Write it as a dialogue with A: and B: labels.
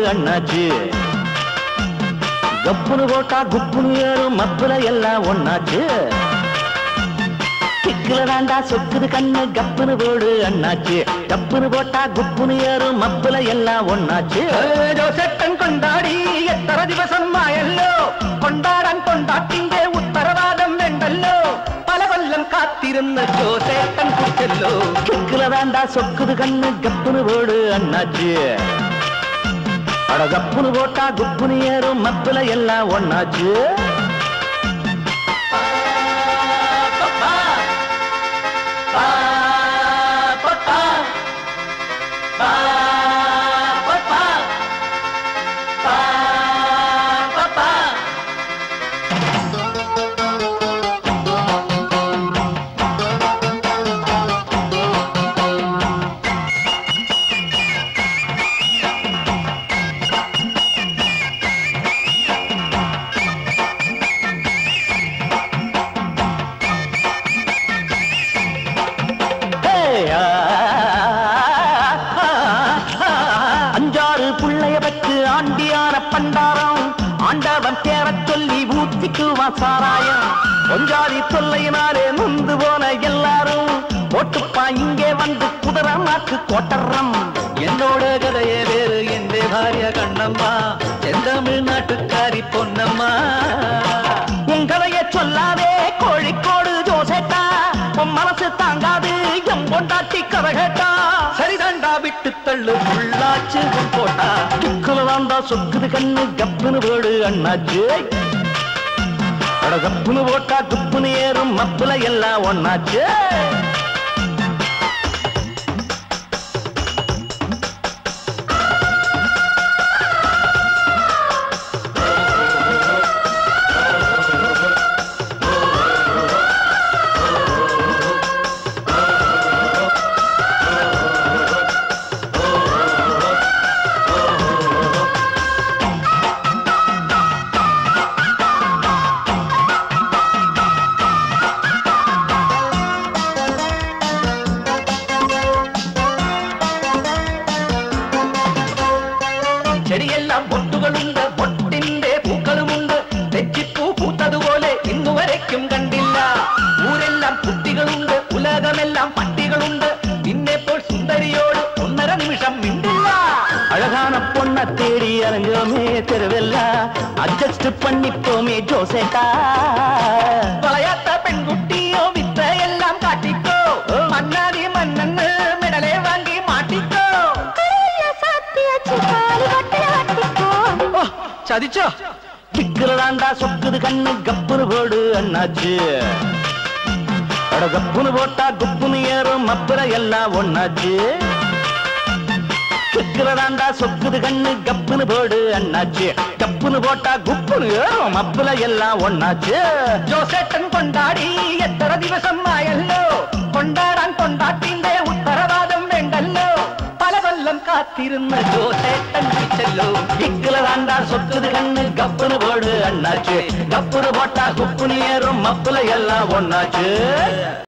A: அண்ணாச்சு கப்புனு போட்டா குப்புனு ஏறும் மப்புல எல்லாம் ஒண்ணாச்சு கிக்குல தாண்டா சொக்குது கண்ணு கப்புனு போடு அண்ணாச்சு கப்புனு போட்டா குப்புனு ஏறும் மப்புல எல்லாம் ஒண்ணாச்சு
B: ஜோசேட்டன் கொண்டாடி எத்தனை திவசம் ஆயல்லோ கொண்டாடான் கொண்டாட்டிங்கே உத்தரவாதம் வேண்டல்லோ பல வல்லம் காத்திருந்த ஜோசேட்டன் குச்சல்லோ
A: கிக்குல தாண்டா சொக்குது கண்ணு கப்புனு போடு அண்ணாச்சு அட கப்புனு போட்டா குப்புனு ஏறும் மப்புல எல்லாம் ஒண்ணாச்சு ஏய், ஆ, ஆ, ஆ, அஞ்சாறு புள்ளைய வச்சு ஆண்டியான பண்டாரம் ஆண்டவன் தேரச் சொல்லி ஊத்திக்குவான் சாராயம் கொஞ்சாதி தொல்லையினாலே நொந்து போன எல்லாரும் போட்டுப்பா இங்கே வந்து குதிரை மாக்கு கொட்டறம்
B: என்னோட கதையே வேறு என் பாரிய கண்ணம்மா செந்தமிழ்நாட்டுக்காரி பொன்னம்மா
A: உங்களைய சொல்லாதே கோழிக்கோடு ஜோசேட்டா உன் மனசு தாங்காது எம் கொண்டாட்டி கதை கேட்டா
B: சரிதாண்டா விட்டு தள்ளு உள்ளாச்சு உன் போட்டா
A: துக்குல தாண்டா சொக்குது கண்ணு கப்புனு போடு அண்ணாச்சு அட கப்புனு போட்டா துப்புனு ஏறும் மப்புல எல்லாம் ஒண்ணாச்சு
B: ചെടിയെല്ലാം പൊട്ടുകളുണ്ട് പൊട്ടിന്റെ പൂക്കളുമുണ്ട് തെച്ചിപ്പൂ പൂത്തതുപോലെ ഇന്നു വരയ്ക്കും കണ്ടില്ല ഊരെല്ലാം കുട്ടികളുണ്ട് ഉലകമെല്ലാം പട്ടികളുണ്ട് നിന്നെപ്പോൾ സുന്ദരിയോട് ഒന്നര നിമിഷം മിണ്ടില്ല
A: அழகான பொண்ண தேடி அலைஞ்சோமே தெருவெல்லாம் அட்ஜஸ்ட் பண்ணிப்போமே ஜோசேட்டா
B: വളയാത്ത പെൺകുട്ടിയോ വിത്തയെല്ലാം കാട്ടിക്കോ മന്നാതി മണ്ണെന്ന് മെഡലെ വാങ്ങി മാട്ടിക്കോ ഓ, ചതിച്ചോ
A: திக்குறதாண்டா சொக்குது கண்ணு கப்புனு போடு அண்ணாச்சு அட கப்புனு போட்டா குப்புனு ஏறும் மப்புல எல்லாம் ஒண்ணாச்சு கிக்குறதாண்டா சொக்குது கண்ணு கப்புனு போடு அண்ணாச்சு கப்புனு போட்டா குப்புனு ஏறும் மப்புல எல்லாம் ஒண்ணாச்சு
B: ജോസേട്ടൻ കൊണ്ടാടി എത്ര ദിവസം ആയല്ലോ കൊണ്ടാടാൻ കൊണ്ടാട്ടിന്റെ ഉത്തരവാദം വേണ്ടല്ലോ പല കൊല്ലം കാത്തിരുന്ന ജോസേട്ടൻ വിളിച്ചല്ലോ
A: கிக்குறதாண்டா சொக்குது கண்ணு கப்புனு போடு அண்ணாச்சு கப்புனு போட்டா குப்புனு ஏறும் மப்புல எல்லாம் ஒண்ணாச்சு